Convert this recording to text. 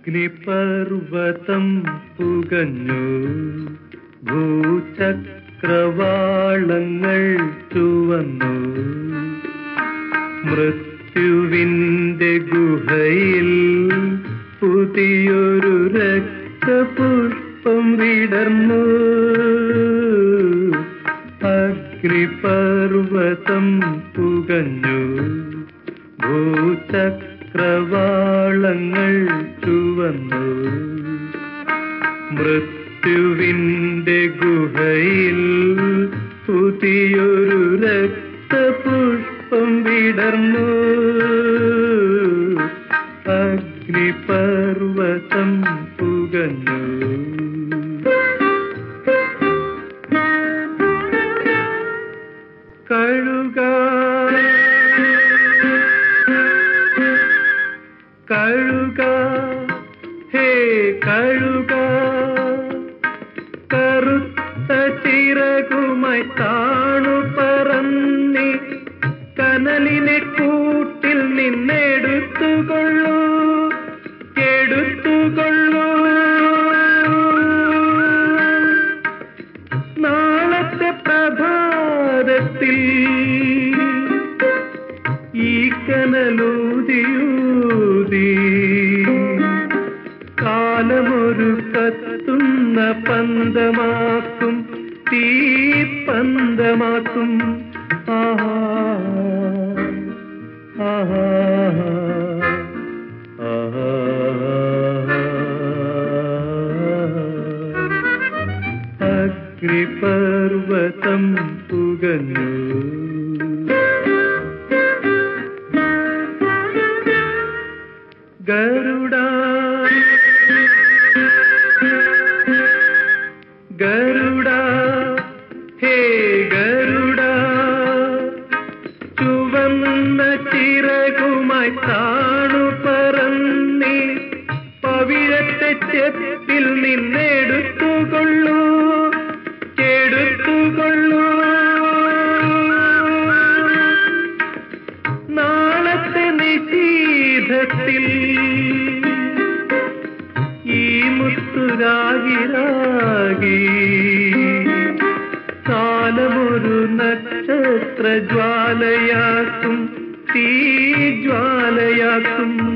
അഗ്നിപർവതം പുകഞ്ഞു ഭൂചക്രവാളങ്ങൾ ചുവന്നു മൃത്യുവിന്റെ ഗുഹയിൽ പുതിയൊരു രക്തപുഷ്പം വിടർന്നു അഗ്നിപർവതം പുകഞ്ഞു ഭൂചക്രവാളങ്ങൾ ചുവന്നു മൃത്യുവിന്റെ ഗുഹയിൽ പുതിയൊരു രക്തപുഷ്പം വിടർന്നു അഗ്നിപർവതം പുകഞ്ഞു കഴുക കഴുക ഹേ കഴുക കറുത്ത ചിറകുമായി താണു പറന്നി കനലിനെ കൂട്ടിൽ നിന്നെടുത്തുകൊള്ളൂ എടുത്തുകൊള്ളൂ നാളത്തെ പ്രഭാതത്തിൽ ഈ കനലൂതിയൂതി കാലമൊരു കത്തുന്ന പന്തമാക്കും തീ പന്തമാക്കും ആഹാ ആഹാ ആഹാ അഗ്നിപർവതം പുകഞ്ഞു ഗരുഡ ഗരുഡ ഹേ ഗരുഡ ചുവന്ന ചിറകുമായി താണു പറന്നി പവിഴത്തെ ചെപ്പിൽ നിന്നെടുത്തുകൊള്ളൂ എടുത്തുകൊള്ളൂ നാളത്തെ നിശീധത്തിൽ ഈ മുത്തുരാഗിരാഗി കാലമൊരു നക്ഷത്ര ജ്വാലയാക്കും തീ ജ്വാലയാക്കും